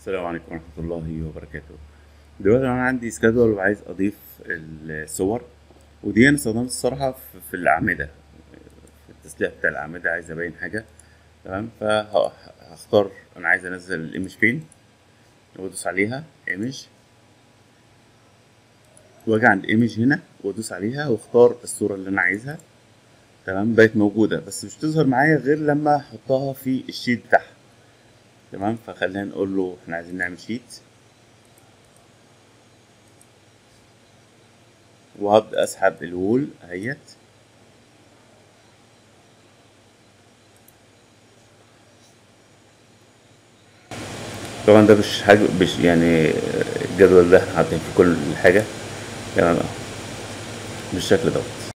السلام عليكم ورحمة الله وبركاته دلوقتي أنا عندي سكادول وعايز أضيف الصور ودي أنا استخدمت الصراحة في- في الأعمدة في التسليح بتاع الأعمدة عايز أبين حاجة تمام فهختار أنا عايز أنزل الإيمج فين وأدوس عليها إيمج وأجي عند إيمج هنا وأدوس عليها وأختار الصورة اللي أنا عايزها تمام بقت موجودة بس مش تظهر معايا غير لما أحطها في الشيت بتاعها تمام فخلينا نقول له احنا عايزين نعمل شيت وهبدأ أسحب الوول اهيت طبعا ده مش حاجة مش يعني الجدول ده حاطين في كل حاجة تمام اهو بالشكل دوت